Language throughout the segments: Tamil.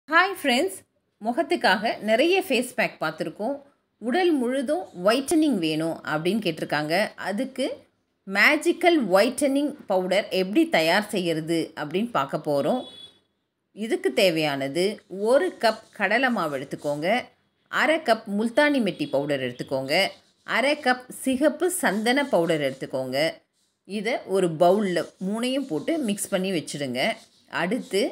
ஹாய் ஃப்ரெண்ட்ஸ் முகத்துக்காக நிறைய ஃபேஸ் பேக் பார்த்துருக்கோம் உடல் முழுதும் ஒயிட்டனிங் வேணும் அப்படின்னு கேட்டிருக்காங்க அதுக்கு மேஜிக்கல் ஒயிட்டனிங் பவுடர் எப்படி தயார் செய்கிறது அப்படின்னு பார்க்க போகிறோம் இதுக்கு தேவையானது ஒரு கப் கடலை மாவு எடுத்துக்கோங்க அரை கப் முல்தானி மெட்டி பவுடர் எடுத்துக்கோங்க அரை கப் சிகப்பு சந்தன பவுடர் எடுத்துக்கோங்க இதை ஒரு பவுலில் மூணையும் போட்டு மிக்ஸ் பண்ணி வச்சுடுங்க அடுத்து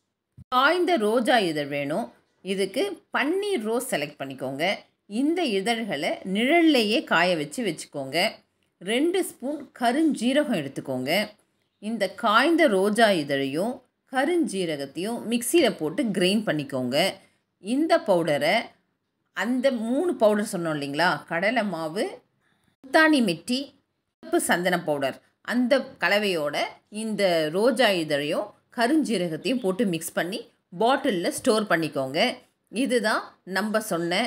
காய்ந்த ரோஜா இதழ் வேணும் இதுக்கு பன்னீர் ரோஸ் செலக்ட் பண்ணிக்கோங்க இந்த இதழ்களை நிழல்லையே காய வச்சு வச்சுக்கோங்க ரெண்டு ஸ்பூன் கருஞ்சீரகம் எடுத்துக்கோங்க இந்த காய்ந்த ரோஜா இதழையும் கருஞ்சீரகத்தையும் மிக்சியில் போட்டு கிரைண்ட் பண்ணிக்கோங்க இந்த பவுடரை அந்த மூணு பவுடர் சொன்னோம் இல்லைங்களா கடலை மாவு முத்தாணி மெட்டி சிவப்பு சந்தன பவுடர் அந்த கலவையோட இந்த ரோஜா இதழையும் கருஞ்சீரகத்தையும் போட்டு மிக்ஸ் பண்ணி பாட்டிலில் ஸ்டோர் பண்ணிக்கோங்க இதுதான் நம்ம சொன்ன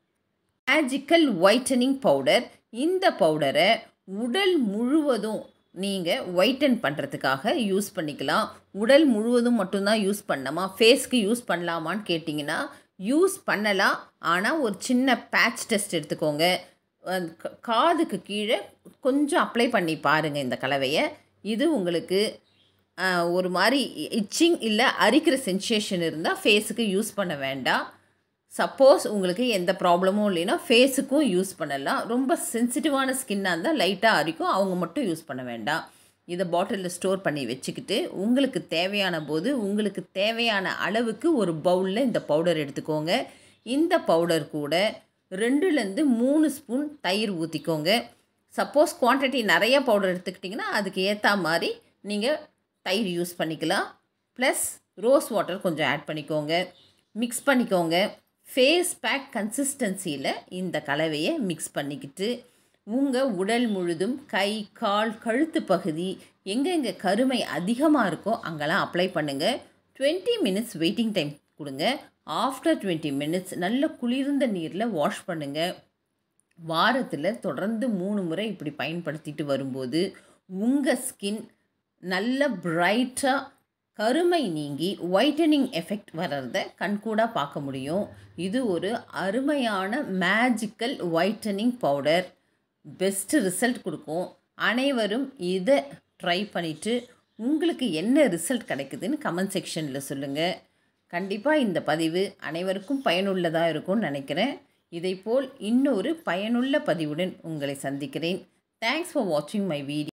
மேஜிக்கல் ஒயிட்டனிங் பவுடர் இந்த பவுடரை உடல் முழுவதும் நீங்கள் ஒயிட்டன் பண்ணுறதுக்காக யூஸ் பண்ணிக்கலாம் உடல் முழுவதும் மட்டும்தான் யூஸ் பண்ணலாமா ஃபேஸ்க்கு யூஸ் பண்ணலாமான்னு கேட்டிங்கன்னா யூஸ் பண்ணலாம் ஆனால் ஒரு சின்ன பேட்ச் டெஸ்ட் எடுத்துக்கோங்க அஹ் கா- காதுக்கு கீழே கொஞ்சம் அப்ளை பண்ணி பாருங்கள் இந்த கலவையை இது உங்களுக்கு அஹ், ஒரு மாதிரி இச்சிங் இல்லை அரிக்கிற சென்சேஷன் இருந்தால் ஃபேஸுக்கு யூஸ் பண்ண வேண்டாம் சப்போஸ் உங்களுக்கு எந்த ப்ராப்ளமும் இல்லைன்னா ஃபேஸுக்கும் யூஸ் பண்ணலாம் ரொம்ப சென்சிட்டிவான ஸ்கின்னாக இருந்தால் லைட்டாக அரிக்கும் அவங்க மட்டும் யூஸ் பண்ண வேண்டாம் இதை பாட்டிலில் ஸ்டோர் பண்ணி வச்சுக்கிட்டு உங்களுக்கு தேவையான போது உங்களுக்கு தேவையான அளவுக்கு ஒரு பவுலில் இந்த பவுடர் எடுத்துக்கோங்க இந்த பவுடர் கூட ரெண்டுலேருந்து மூணு ஸ்பூன் தயிர் ஊற்றிக்கோங்க சப்போஸ் குவான்டிட்டி நிறைய பவுடர் எடுத்துக்கிட்டிங்கன்னா அதுக்கு ஏற்ற மாதிரி நீங்கள் தயிர் யூஸ் பண்ணிக்கலாம் ப்ளஸ் ரோஸ் வாட்டர் கொஞ்சம் ஆட் பண்ணிக்கோங்க மிக்ஸ் பண்ணிக்கோங்க ஃபேஸ் பேக் கன்சிஸ்டன்சியில் இந்த கலவையை மிக்ஸ் பண்ணிக்கிட்டு உங்கள் உடல் முழுதும் கை கால் கழுத்து பகுதி எங்கெங்கே கருமை அதிகமாக இருக்கோ அங்கெல்லாம் அப்ளை பண்ணுங்கள் 20 மினிட்ஸ் வெயிட்டிங் டைம் கொடுங்க ஆஃப்டர் 20 மினிட்ஸ் நல்ல குளிர்ந்த நீரில் வாஷ் பண்ணுங்கள் வாரத்தில் தொடர்ந்து மூணு முறை இப்படி பயன்படுத்திட்டு வரும்போது உங்கள் ஸ்கின் நல்ல பிரைட்டாக கருமை நீங்கி ஒயிட்டனிங் எஃபெக்ட் வர்றத கண்கூடாக பார்க்க முடியும் இது ஒரு அருமையான magical whitening powder best result கொடுக்கும் அனைவரும் இதை ட்ரை பண்ணிவிட்டு உங்களுக்கு என்ன ரிசல்ட் கிடைக்குதுன்னு கமெண்ட் செக்ஷனில் சொல்லுங்கள் கண்டிப்பாக இந்த பதிவு அனைவருக்கும் பயனுள்ளதாக இருக்கும்னு நினைக்கிறேன் இதைப்போல் இன்னொரு பயனுள்ள பதிவுடன் உங்களை சந்திக்கிறேன் தேங்க்ஸ் ஃபார் வாட்சிங் மை வீடியோ